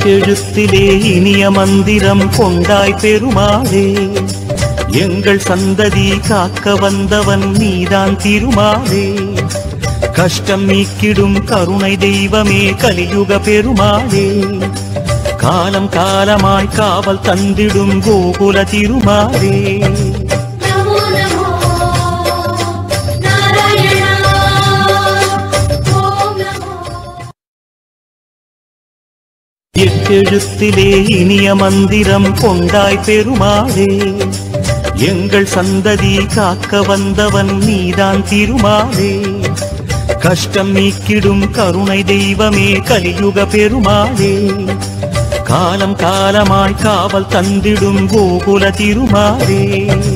எட்டெழுத்திலே இனிய மந்திரம் கொண்டாய் பெருமாளே எங்கள் சந்ததி காக்க வந்தவன் நீதான் திருமாலே கஷ்டம் நீக்கிடும் கருணை தெய்வமே கலியுக பெருமாளே காலம் காலமாய் காவல் தந்திடும் கோகுல திருமாலே நமோ நமோ நாராயணா ஓம் நமோ எட்டெழுத்திலே இனிய மந்திரம் கொண்டாய் பெருமாளே எங்கள் சந்ததி காக்க வந்தவன் நீதான் திருமாலே கஷ்டம் நீக்கிடும் கருணை தெய்வமே கலியுக பெருமாளே காலம் காலமாய் காவல் தந்திடும் கோகுல திருமாலே